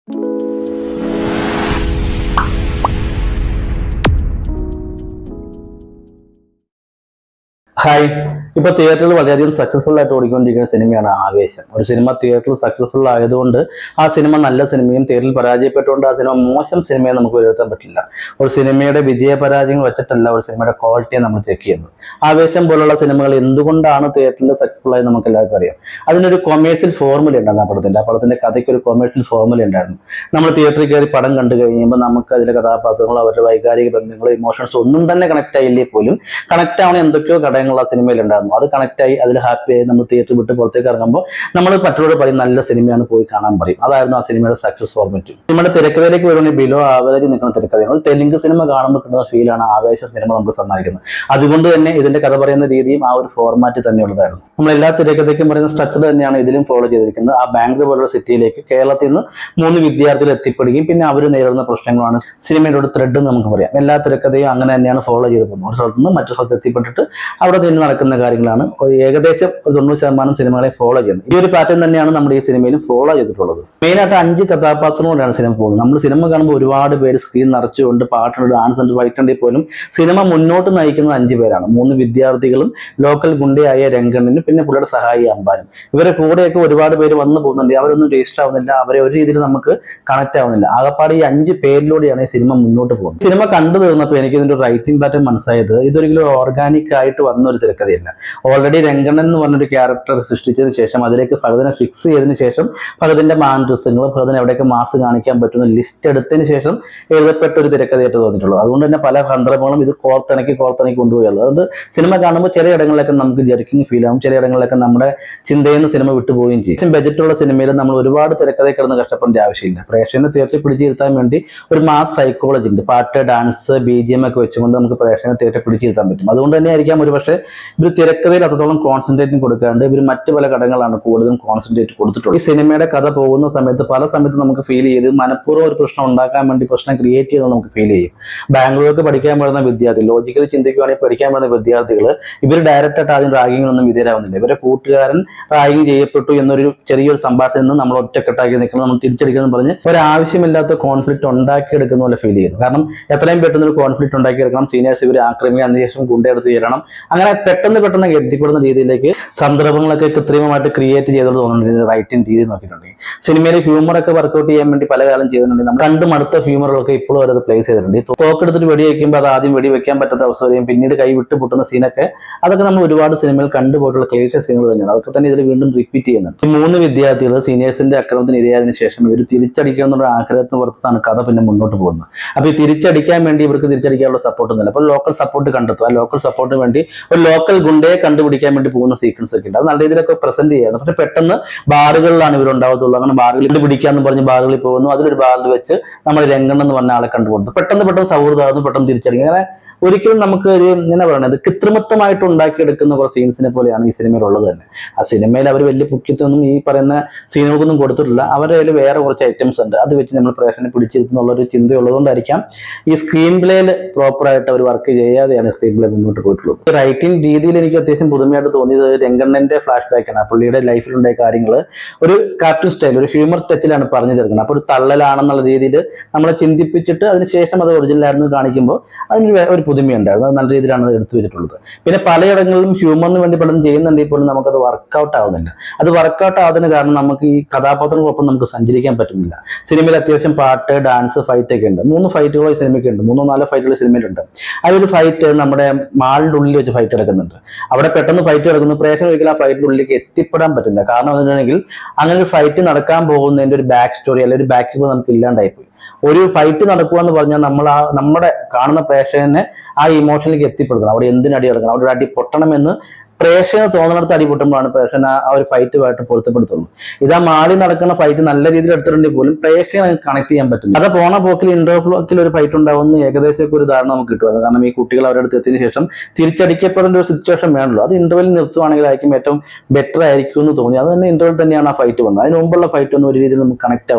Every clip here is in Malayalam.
ഹായ് ഇപ്പൊ തിയേറ്ററിൽ വളരെയധികം സക്സസ്ഫുൾ ആയിട്ട് ഓടിക്കൊണ്ടിരിക്കുന്ന സിനിമയാണ് ആവേശം ഒരു സിനിമ തിയേറ്ററിൽ സക്സസ്ഫുൾ ആയതുകൊണ്ട് ആ സിനിമ നല്ല സിനിമയും തിയേറ്ററിൽ പരാജയപ്പെട്ടുകൊണ്ട് ആ സിനിമ മോശം സിനിമയെ നമുക്ക് വിലയിരുത്താൻ പറ്റില്ല ഒരു സിനിമയുടെ വിജയ പരാജയങ്ങൾ വെച്ചിട്ടല്ല ഒരു സിനിമയുടെ ക്വാളിറ്റിയെ നമ്മൾ ചെക്ക് ചെയ്യുന്നത് ആവേശം പോലുള്ള സിനിമകൾ എന്തുകൊണ്ടാണ് തിയേറ്ററിൽ സക്സസ്ഫുൾ ആയി നമുക്ക് എല്ലാവർക്കും അറിയാം അതിനൊരു കൊമേഴ്സ്യൽ ഫോർമുല ഉണ്ടായിരുന്നു ആ പടത്തിന്റെ ആ പടത്തിന്റെ കഥയ്ക്ക് ഒരു കൊമേഴ്സ്യൽ ഫോർമുല ഉണ്ടായിരുന്നു നമ്മൾ തിയേറ്ററിൽ കയറി പടം കണ്ടു കഴിയുമ്പോൾ നമുക്ക് അതിലെ കഥാപാത്രങ്ങളോ അവരുടെ വൈകാരിക ബന്ധങ്ങളോ ഇമോഷൻസ് ഒന്നും തന്നെ കണക്ട് ആയില്ലേ പോലും കണക്ട് ആവണ എന്തൊക്കെയോ ഘടകങ്ങൾ ആ സിനിമയിൽ ഉണ്ടായിരുന്നു അത് കണക്ട് ആയി അതിൽ ഹാപ്പി ആയി നമ്മൾ തിയേറ്റർ വിട്ട് പുറത്തേക്ക് ഇറങ്ങുമ്പോൾ നമ്മൾ മറ്റുള്ളവർ പറയും നല്ല സിനിമയാണ് പോയി കാണാൻ പറയും അതായിരുന്നു ആ സിനിമയുടെ സക്സസ് ഫോർമറ്റ് നമ്മുടെ തിരക്കഥയിലേക്ക് വരുവാണെങ്കിൽ ബിലോ ആവറേജ് നിൽക്കുന്ന തിരക്കഥകൾ തെലുങ്ക് സിനിമ കാണുമ്പോൾ കിട്ടുന്ന ഫീലാണ് ആവേശ സിനിമ നമുക്ക് സമ്മാനിക്കുന്നത് അതുകൊണ്ട് തന്നെ ഇതിന്റെ കഥ പറയുന്ന രീതിയും ആ ഒരു ഫോർമാറ്റ് തന്നെയുള്ളതായിരുന്നു നമ്മൾ എല്ലാ തിരക്കഥയ്ക്കും പറയുന്ന സ്ട്രക്ചർ തന്നെയാണ് ഇതിലും ഫോളോ ചെയ്തിരിക്കുന്നത് ആ ബാംഗ്ലൂർ പോലുള്ള സിറ്റിയിലേക്ക് കേരളത്തിൽ നിന്ന് മൂന്ന് വിദ്യാർത്ഥികൾ എത്തിപ്പെടുകയും പിന്നെ അവർ നേരിടുന്ന പ്രശ്നങ്ങളാണ് സിനിമയുടെ ഒരു ത്രെഡ് എന്ന് നമുക്ക് പറയാം എല്ലാ തിരക്കഥയും അങ്ങനെ തന്നെയാണ് ഫോളോ ചെയ്ത് പോകുന്നത് ഒരു സ്ഥലത്ത് നിന്ന് മറ്റു സ്ഥലത്ത് എത്തിപ്പെട്ടിട്ട് അവിടെ നിന്ന് നടക്കുന്ന കാര്യങ്ങളാണ് ഒരു ഏകദേശം ഒരു തൊണ്ണൂറ് ശതമാനം സിനിമകളെ ഫോളോ ചെയ്യുന്നത് ഈ ഒരു പാറ്റേൺ തന്നെയാണ് നമ്മുടെ ഈ സിനിമയിലും ഫോളോ ചെയ്തിട്ടുള്ളത് മെയിനായിട്ട് അഞ്ച് കഥാപാത്രങ്ങളോടാണ് സിനിമ പോകുന്നത് നമ്മൾ സിനിമ കാണുമ്പോൾ ഒരുപാട് പേര് സ്ക്രീൻ നിറച്ചുകൊണ്ട് പാട്ടുണ്ട് ഡാൻസ് ഉണ്ട് ഫൈറ്റ് ഉണ്ടെങ്കിൽ പോലും സിനിമ മുന്നോട്ട് നയിക്കുന്നത് അഞ്ച് പേരാണ് മൂന്ന് വിദ്യാർത്ഥികളും ലോക്കൽ ഗുണ്ടയായ രംഗണ്ണനും പിന്നെ പുള്ളിയുടെ സഹായി അമ്പാനും ഇവരെ കൂടെയൊക്കെ ഒരുപാട് പേര് വന്നു പോകുന്നുണ്ട് അവരൊന്നും രജിസ്റ്റർ ആവുന്നില്ല അവരെ ഒരു രീതിയിൽ നമുക്ക് കണക്ട് ആവുന്നില്ല ആകപ്പാട് ഈ അഞ്ച് പേരിലൂടെയാണ് ഈ സിനിമ മുന്നോട്ട് പോകുന്നത് സിനിമ കണ്ടു തീർന്നപ്പോൾ എനിക്ക് ഇതിന്റെ റൈറ്റിംഗ് പാറ്റേൺ മനസ്സിലായത് ഇതൊരിക്കലും ഓർഗാനിക് ആയിട്ട് വന്ന ഒരു തിരക്കഥയല്ല ഓൾറെഡി രംഗണ്ണൻ എന്ന് പറഞ്ഞൊരു ക്യാരക്ടർ സൃഷ്ടിച്ചതിന് ശേഷം അതിലേക്ക് ഭഗതിനെ ഫിക്സ് ചെയ്തതിന് ശേഷം ഭഗതിന്റെ മാൻഡ്രസ്യങ്ങൾ ഭഗതിന് എവിടെയൊക്കെ മാസ് കാണിക്കാൻ പറ്റുന്ന ലിസ്റ്റ് എടുത്തതിന് ശേഷം എഴുതപ്പെട്ട ഒരു തിരക്കഥയായിട്ട് തോന്നിയിട്ടുള്ളൂ അതുകൊണ്ട് തന്നെ പല സന്ദർഭങ്ങളും ഇത് കോർത്തിണക്കി കോർത്തിണക്കി കൊണ്ടുപോയുള്ളൂ അതുകൊണ്ട് സിനിമ കാണുമ്പോൾ ചില ഇടങ്ങളിലൊക്കെ നമുക്ക് ജെർക്കിങ് ഫീൽ ആവും ചില ഇടങ്ങളിലൊക്കെ നമ്മുടെ ചിന്തയിൽ നിന്ന് സിനിമ വിട്ടുപോവുകയും ചെയ്യും ബജറ്റുള്ള സിനിമയിൽ നമ്മൾ ഒരുപാട് തിരക്കഥയിൽ കിടന്ന് കഷ്ടപ്പെടേണ്ട ആവശ്യമില്ല പ്രേക്ഷകനെ തിയേറ്ററിൽ പിടിച്ചിരുത്താൻ വേണ്ടി ഒരു മാസ് സൈക്കോളജി ഉണ്ട് പാട്ട് ഡാൻസ് ബി ജി എം ഒക്കെ വെച്ചുകൊണ്ട് നമുക്ക് പ്രേക്ഷകനെ തിയേറ്ററിൽ പിടിച്ചിരുത്താൻ പറ്റും അതുകൊണ്ട് തന്നെ ആയിരിക്കാം ഒരു പക്ഷേ ഇവർ തിരക്കഥയിൽ അത്രത്തോളം കോൺസെൻട്രേറ്റ് കൊടുക്കാണ്ട് ഇവർ മറ്റു പല ഘടകങ്ങളാണ് കൂടുതലും കോൺസെൻട്രേറ്റ് കൊടുത്തിട്ടുള്ളത് ഈ സിനിമയുടെ കഥ പോകുന്ന സമയത്ത് പല സമയത്ത് നമുക്ക് ഫീൽ ചെയ്ത് മനഃപൂർവ്വം ഒരു പ്രശ്നം ഉണ്ടാക്കാൻ വേണ്ടി പ്രശ്നം ക്രിയേറ്റ് ചെയ്യുന്നത് നമുക്ക് ഫീൽ ചെയ്യും ബാംഗ്ലൂർക്ക് പഠിക്കാൻ വരുന്ന വിദ്യാർത്ഥി ലോജിക്കലി ചിന്തിക്കുകയാണെങ്കിൽ പഠിക്കാൻ വരുന്ന വിദ്യാർത്ഥികൾ ഇവർ ഡയറക്റ്റ് ആയിട്ട് ആദ്യം റാഗിങ്ങിനൊന്നും വിധേയരാകുന്നില്ല ഇവരെ കൂട്ടുകാരൻ റാഗിങ് ചെയ്യപ്പെട്ടു എന്നൊരു ചെറിയൊരു സംഭാഷണത്തിൽ നിന്ന് നമ്മൾ ഒറ്റക്കെട്ടാക്കി നിൽക്കണം നമ്മൾ തിരിച്ചടിക്കണം എന്ന് പറഞ്ഞ് ഒരു ആവശ്യമില്ലാത്ത കോൺഫ്ലിക്റ്റ് ഉണ്ടാക്കിയെടുക്കുന്ന പോലെ ഫീൽ ചെയ്യുന്നു കാരണം എത്രയും പെട്ടെന്ന് ഒരു കോൺഫ്ലിക്റ്റ് ഉണ്ടാക്കിയെടുക്കണം സീനിയേഴ്സ് ഇവർ ആക്രമിക്കാൻ അതിനുശേഷം ഗുണ്ടയെടുത്ത് ചേരണം അങ്ങനെ പെട്ടെന്ന് പെട്ടെന്ന് എത്തിപ്പെടുന്ന രീതിയിലേക്ക് സന്ദർഭങ്ങളൊക്കെ കൃത്രിമമായിട്ട് ക്രിയേറ്റ് ചെയ്തത് തോന്നുന്നുണ്ട് റൈറ്റിംഗ് രീതി നോക്കിയിട്ടുണ്ടെങ്കിൽ സിനിമയിൽ ഹ്യൂമർ ഒക്കെ വർക്ക്ഔട്ട് ചെയ്യാൻ വേണ്ടി പല കാലം ചെയ്തിട്ടുണ്ട് നമ്മൾ കണ്ട് മടുത്ത ഹ്യൂമറുകളൊക്കെ ഇപ്പോഴും അവരത് പ്ലേസ് ചെയ്തിട്ടുണ്ട് ഈ തോക്കെടുത്തിട്ട് വെടി വയ്ക്കുമ്പോൾ അത് ആദ്യം വെടി വെക്കാൻ പറ്റാത്ത അവസ്ഥ വരെയും പിന്നീട് കൈ വിട്ട് പൊട്ടുന്ന സീനൊക്കെ അതൊക്കെ നമ്മൾ ഒരുപാട് സിനിമയിൽ കണ്ടുപോയിട്ടുള്ള ക്ലേശ സീനുകൾ തന്നെയാണ് അതൊക്കെ തന്നെ ഇതിൽ വീണ്ടും റിപ്പീറ്റ് ചെയ്യുന്നുണ്ട് ഈ മൂന്ന് വിദ്യാർത്ഥികൾ സീനിയേഴ്സിന്റെ അക്രമത്തിന് ഇരയായതിനു ശേഷം ഇവർ തിരിച്ചടിക്കണം എന്നുള്ള ആഗ്രഹത്തിന് പുറത്താണ് കഥ പിന്നെ മുന്നോട്ട് പോകുന്നത് അപ്പൊ ഈ തിരിച്ചടിക്കാൻ വേണ്ടി ഇവർക്ക് തിരിച്ചടിക്കാനുള്ള സപ്പോർട്ട് ഒന്നുമില്ല അപ്പോൾ ലോക്കൽ സപ്പോർട്ട് കണ്ടെത്തുക ആ ലോക്കൽ സപ്പോർട്ടിന് വേണ്ടി ഒരു ലോക്കൽ ഗുണ്ടയെ കണ്ടുപിടിക്കാൻ വേണ്ടി പോകുന്ന സീക്വൻസ് ഒക്കെ ഉണ്ട് അത് നല്ല രീതിയിലൊക്കെ പ്രസന്റ് ചെയ്യുന്നത് പക്ഷെ പെട്ടെന്ന് ബാറുകളിലാണ് ഇവർ ഉണ്ടാവത്തുള്ളൂ അങ്ങനെ ബാറുകളിൽ പിടിക്കാന്ന് പറഞ്ഞ് ബാറുകളിൽ പോകുന്നു അതിലൊരു ബാറിൽ വെച്ച് നമ്മൾ രംഗണ്ണം എന്ന് പറഞ്ഞ ആളെ കണ്ടുപോകുന്നു പെട്ടെന്ന് പെട്ടെന്ന് സൗഹൃദമാകുന്നു പെട്ടെന്ന് തിരിച്ചടിക്കും അങ്ങനെ ഒരിക്കലും നമുക്ക് ഒരു എന്നാ പറയുന്നത് കൃത്രിമത്വമായിട്ട് ഉണ്ടാക്കിയെടുക്കുന്ന കുറച്ച് സീൻസിനെ പോലെയാണ് ഈ സിനിമയിൽ ഉള്ളത് തന്നെ ആ സിനിമയിൽ അവർ വലിയ പുക്കിത്തൊന്നും ഈ പറയുന്ന സീനുകൾക്കൊന്നും കൊടുത്തിട്ടില്ല അവരുടെ കയ്യിൽ വേറെ കുറച്ച് ഐറ്റംസ് ഉണ്ട് അത് വെച്ച് നമ്മൾ പ്രേക്ഷകനെ പിടിച്ചിരുത്തുന്നുള്ള ഒരു ചിന്തയുള്ളതുകൊണ്ടായിരിക്കാം ഈ സ്ക്രീൻ പ്ലേയിൽ പ്രോപ്പറായിട്ട് അവർ വർക്ക് ചെയ്യാതെയാണ് സ്ക്രീൻ പ്ലേ മുന്നോട്ട് പോയിട്ടുള്ളത് റൈറ്റിംഗ് രീതിയിൽ എനിക്ക് അത്യാവശ്യം പുതുമയായിട്ട് തോന്നിയത് രംഗണ്ണന്റെ ഫ്ലാഷ് ബാക്കാണ് ആ പുള്ളിയുടെ ലൈഫിലുണ്ടായ കാര്യങ്ങൾ ഒരു കാർട്ടൂൺ സ്റ്റൈൽ ഒരു ഹ്യൂമർ ടച്ചിലാണ് പറഞ്ഞു തീർക്കുന്നത് അപ്പോൾ ഒരു തള്ളലാണെന്നുള്ള രീതിയിൽ നമ്മളെ ചിന്തിപ്പിച്ചിട്ട് അതിനുശേഷം അത് ഒറിജിനൽ ആയിരുന്നു കാണിക്കുമ്പോൾ അതിനൊരു വേ- ഒരു പുതുമയുണ്ടായിരുന്നു അത് നല്ല രീതിയിലാണ് അത് എടുത്തു വെച്ചിട്ടുള്ളത് പിന്നെ പലയിടങ്ങളിലും ഹ്യൂമറിന് വേണ്ടി പലതും ചെയ്യുന്നുണ്ടെങ്കിൽ പോലും നമുക്കത് വർക്കൗട്ട് ആവുന്നില്ല അത് വർക്കൗട്ട് ആവുന്നതിന് കാരണം നമുക്ക് ഈ കഥാപാത്രങ്ങൾക്കൊപ്പം നമുക്ക് സഞ്ചരിക്കാൻ പറ്റുന്നില്ല സിനിമയിൽ അത്യാവശ്യം പാട്ട് ഡാൻസ് ഫൈറ്റ് ഒക്കെ ഉണ്ട് മൂന്ന് ഫൈറ്റുകൾ ഈ സിനിമയ്ക്കുണ്ട് മൂന്നോ നാലോ ഫൈറ്റുകൾ സിനിമയിലുണ്ട് അതിലൊരു ഫൈറ്റ് നമ്മുടെ മാളിന്റെ ഉള്ളിൽ വെച്ച് ഫൈറ്റ് നടക്കുന്നുണ്ട് അവിടെ പെട്ടെന്ന് ഫൈറ്റ് നടക്കുന്നു പ്രേക്ഷകർ ഒരിക്കലും ആ ഫൈറ്റിന്റെ ഉള്ളിലേക്ക് എത്തിപ്പെടാൻ പറ്റില്ല കാരണം എന്താണെങ്കിൽ അങ്ങനെ ഒരു ഫൈറ്റ് നടക്കാൻ പോകുന്നതിന്റെ ഒരു ബാക്ക് സ്റ്റോറി അല്ലെങ്കിൽ ഒരു ബാക്ക് നമുക്ക് ഇല്ലാണ്ടായിപ്പോയി ഒരു ഫൈറ്റ് നടക്കുക എന്ന് പറഞ്ഞാൽ നമ്മൾ ആ നമ്മുടെ കാണുന്ന പ്രേക്ഷകനെ ആ ഇമോഷനിലേക്ക് എത്തിപ്പെടുത്തണം അവിടെ എന്തിനടി നടക്കണം അവിടെ ഒരു അടി പൊട്ടണമെന്ന് പ്രേക്ഷകന് തോന്നുന്നിടത്ത് അടി പൊട്ടുമ്പോഴാണ് പ്രേക്ഷകൻ ആ ഒരു ഫൈറ്റുമായിട്ട് പൊരുത്തപ്പെടുത്തുള്ളൂ ഇത് ആ മാളി നടക്കുന്ന ഫൈറ്റ് നല്ല രീതിയിൽ എടുത്തിട്ടുണ്ടെങ്കിൽ പോലും പ്രേക്ഷകന് കണക്ട് ചെയ്യാൻ പറ്റും അത് പോണ പോക്കിൽ ഇൻഡോർ ബ്ലോക്കിൽ ഒരു ഫൈറ്റ് ഉണ്ടാവുമെന്ന് ഏകദേശം ഒക്കെ ഒരു ധാരണ നമുക്ക് കിട്ടും കാരണം ഈ കുട്ടികൾ അവരുടെ അടുത്ത് എത്തിയതിനു ശേഷം തിരിച്ചടിക്കപ്പെടേണ്ട ഒരു സിറ്റുവേഷൻ വേണമല്ലോ അത് ഇന്റർവെൽ നിർത്തുവാണെങ്കിലായിരിക്കും ഏറ്റവും ബെറ്റർ ആയിരിക്കും എന്ന് തോന്നി അത് തന്നെ ഇന്റർവെൽ തന്നെയാണ് ആ ഫൈറ്റ് വന്നത് അതിന് മുമ്പുള്ള ഫൈറ്റ് ഒന്നും ഒരു രീതിയിൽ നമുക്ക് കണക്ട് ആവുന്നില്ല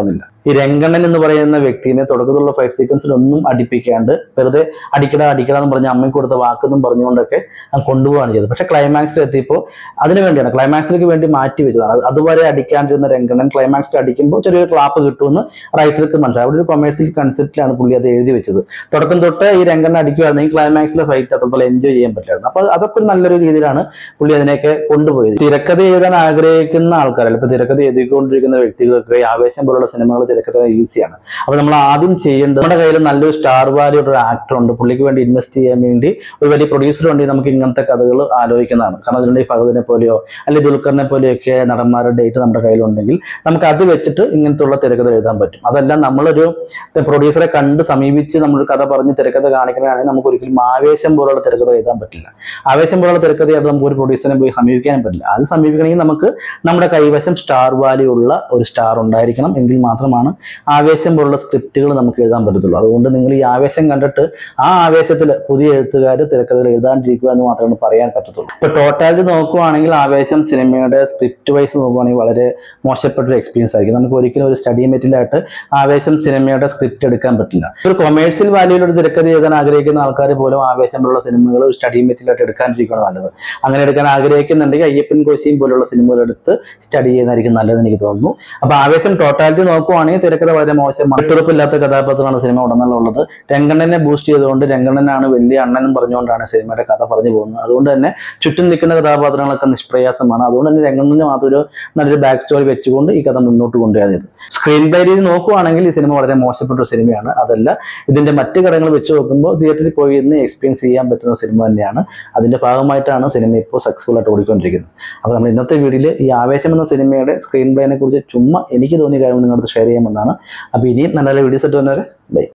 ഈ രംഗണ്ണൻ എന്ന് പറയുന്ന വ്യക്തിനെ തുടക്കത്തിലുള്ള ഫൈറ്റ് സീക്വൻസിലൊന്നും അടിപ്പിക്കാണ്ട് വെറുതെ അടിക്കട അടിക്കട എന്ന് പറഞ്ഞ് അമ്മയ്ക്ക് കൊടുത്ത വാക്കെന്നും പറഞ്ഞുകൊണ്ടൊക്കെ അങ്ങ് കൊണ്ടുപോവാണ് ചെയ്തത് പക്ഷെ ക്ലൈമാക്സിൽ എത്തിയപ്പോൾ അതിനു വേണ്ടിയാണ് ക്ലൈമാക്സിലേക്ക് വേണ്ടി മാറ്റി വെച്ചതാണ് അത് അതുവരെ അടിക്കാണ്ടിരുന്ന രംഗണ്ണൻ ക്ലൈമാക്സിൽ അടിക്കുമ്പോൾ ചെറിയൊരു ക്ലാപ്പ് കിട്ടുമെന്ന് റൈറ്റർക്ക് മനസ്സിലായി അവിടെ ഒരു കൊമേഴ്സ്യൽ കൺസെപ്റ്റിലാണ് പുള്ളി അത് എഴുതി വെച്ചത് തുടക്കം തൊട്ട് ഈ രംഗണ്ണൻ അടിക്കുവായിരുന്നെങ്കിൽ ക്ലൈമാക്സിലെ ഫൈറ്റ് അത്രത്തോളം എൻജോയ് ചെയ്യാൻ പറ്റില്ലായിരുന്നു അപ്പോൾ അതൊക്കെ ഒരു നല്ലൊരു രീതിയിലാണ് പുള്ളി അതിനെയൊക്കെ കൊണ്ടുപോയത് തിരക്കഥ എഴുതാൻ ആഗ്രഹിക്കുന്ന ആൾക്കാരല്ല ഇപ്പൊ തിരക്കഥ എഴുതിക്കൊണ്ടിരിക്കുന്ന വ്യക്തികൾക്ക് ഈ ആവേശം പോലുള്ള സിനിമകൾ തിരക്കഥ ഈസിയാണ് അപ്പൊ നമ്മൾ ആദ്യം ചെയ്യേണ്ടത് നമ്മുടെ കയ്യിൽ നല്ലൊരു സ്റ്റാർ വാല്യൂ ഒരു ആക്ടർ ഉണ്ട് പുള്ളിക്ക് വേണ്ടി ഇൻവെസ്റ്റ് ചെയ്യാൻ വേണ്ടി ഒരു വലിയ പ്രൊഡ്യൂസർ ഉണ്ടെങ്കിൽ നമുക്ക് ഇങ്ങനത്തെ കഥകൾ ആലോചിക്കുന്നതാണ് കാരണം അതിനുണ്ടെങ്കിൽ ഫഹദിനെ പോലെയോ അല്ലെങ്കിൽ ദുൽഖറിനെ പോലെയൊക്കെ നടന്മാരുടെ ഡേറ്റ് നമ്മുടെ കയ്യിലുണ്ടെങ്കിൽ നമുക്ക് അത് വെച്ചിട്ട് ഇങ്ങനത്തുള്ള തിരക്കഥ എഴുതാൻ പറ്റും അതെല്ലാം നമ്മളൊരു പ്രൊഡ്യൂസറെ കണ്ട് സമീപിച്ച് നമ്മളൊരു കഥ പറഞ്ഞ് തിരക്കഥ കാണിക്കുന്നതാണെങ്കിൽ നമുക്ക് ഒരിക്കലും ആവേശം പോലുള്ള തിരക്കഥ എഴുതാൻ പറ്റില്ല ആവേശം പോലുള്ള തിരക്കഥയായിട്ട് നമുക്ക് ഒരു പ്രൊഡ്യൂസറിനെ പോയി സമീപിക്കാനും പറ്റില്ല അത് സമീപിക്കണമെങ്കിൽ നമുക്ക് നമ്മുടെ കൈവശം സ്റ്റാർ വാല്യൂ ഉള്ള ഒരു സ്റ്റാർ ഉണ്ടായിരിക്കണം എങ്കിൽ മാത്രമാണ് ആവേശം പോലുള്ള സ്ക്രിപ്റ്റുകൾ നമുക്ക് എഴുതാൻ പറ്റത്തുള്ളൂ അതുകൊണ്ട് നിങ്ങൾ ഈ ആവേശം കണ്ടിട്ട് ആ ആവേശത്തിൽ പുതിയ എഴുത്തുകാർ തിരക്കഥകൾ എഴുതാണ്ടിരിക്കുക എന്ന് മാത്രമേ പറയാൻ പറ്റത്തുള്ളൂ ഇപ്പൊ ടോട്ടാലിറ്റി നോക്കുവാണെങ്കിൽ ആവേശം സിനിമയുടെ സ്ക്രിപ്റ്റ് വൈസ് നോക്കുവാണെങ്കിൽ വളരെ മോശപ്പെട്ട ഒരു എക്സ്പീരിയൻസ് ആയിരിക്കും നമുക്ക് ഒരിക്കലും ഒരു സ്റ്റഡി മെറ്റീരിയലായിട്ട് ആവേശം സിനിമയുടെ സ്ക്രിപ്റ്റ് എടുക്കാൻ പറ്റില്ല ഒരു കൊമേഴ്സ്യൽ വാല്യൂയിൽ ഒരു തിരക്കഥ എഴുതാൻ ആഗ്രഹിക്കുന്ന ആൾക്കാർ പോലും ആവേശം പോലുള്ള സിനിമകൾ ഒരു സ്റ്റഡി മെറ്റീരിയലായിട്ട് എടുക്കാണ്ടിരിക്കുകയാണ് നല്ലത് അങ്ങനെ എടുക്കാൻ ആഗ്രഹിക്കുന്നുണ്ടെങ്കിൽ അയ്യപ്പൻ കോശിയും പോലുള്ള സിനിമകൾ എടുത്ത് സ്റ്റഡി ചെയ്യുന്നതായിരിക്കും നല്ലതെന്ന് എനിക്ക് തോന്നുന്നു അപ്പൊ ആവേശം ടോട്ടാലിറ്റി നോക്കുവാണെങ്കിൽ തിരക്കഥ വളരെ മോശമാണ് വിട്ടുറപ്പില്ലാത്ത കഥാപാത്രമാണ് സിനിമ ഉടനീളമുള്ളത് രംഗണ്ണനെ ബൂസ്റ്റ് ചെയ്തുകൊണ്ട് രംഗണ്ണനാണ് വലിയ അണ്ണനും പറഞ്ഞുകൊണ്ടാണ് സിനിമയുടെ കഥ പറഞ്ഞു പോകുന്നത് അതുകൊണ്ട് തന്നെ ചുറ്റും നിൽക്കുന്ന കഥാപാത്രങ്ങളൊക്കെ നിഷ്പ്രയാസമാണ് അതുകൊണ്ട് തന്നെ രംഗണ്ണന് മാത്രം ഒരു നല്ലൊരു ബാക്ക് സ്റ്റോറി വെച്ചുകൊണ്ട് ഈ കഥ മുന്നോട്ട് കൊണ്ടുപോയത് സ്ക്രീൻ പ്ലേ രീതി നോക്കുവാണെങ്കിൽ ഈ സിനിമ വളരെ മോശപ്പെട്ട ഒരു സിനിമയാണ് അതല്ല ഇതിന്റെ മറ്റു ഘടകങ്ങൾ വെച്ച് നോക്കുമ്പോൾ തിയേറ്ററിൽ പോയി ഇന്ന് എക്സ്പീരിയൻസ് ചെയ്യാൻ പറ്റുന്ന സിനിമ തന്നെയാണ് അതിന്റെ ഭാഗമായിട്ടാണ് സിനിമ ഇപ്പോൾ സക്സസ്ഫുൾ ആയിട്ട് ഓടിക്കൊണ്ടിരിക്കുന്നത് അപ്പോൾ നമ്മൾ ഇന്നത്തെ വീഡിയോയിൽ ഈ ആവേശം എന്ന സിനിമയുടെ സ്ക്രീൻ പ്ലേനെ കുറിച്ച് ചുമ്മാ എനിക്ക് തോന്നിയ കാര്യം നിങ്ങളടുത്ത് ഷെയർ ചെയ്യാമെന്നാണ് അപ്പോൾ ഇനിയും നല്ല നല്ല വീഡിയോസ് ആയിട്ട് വന്നവരെ ബൈ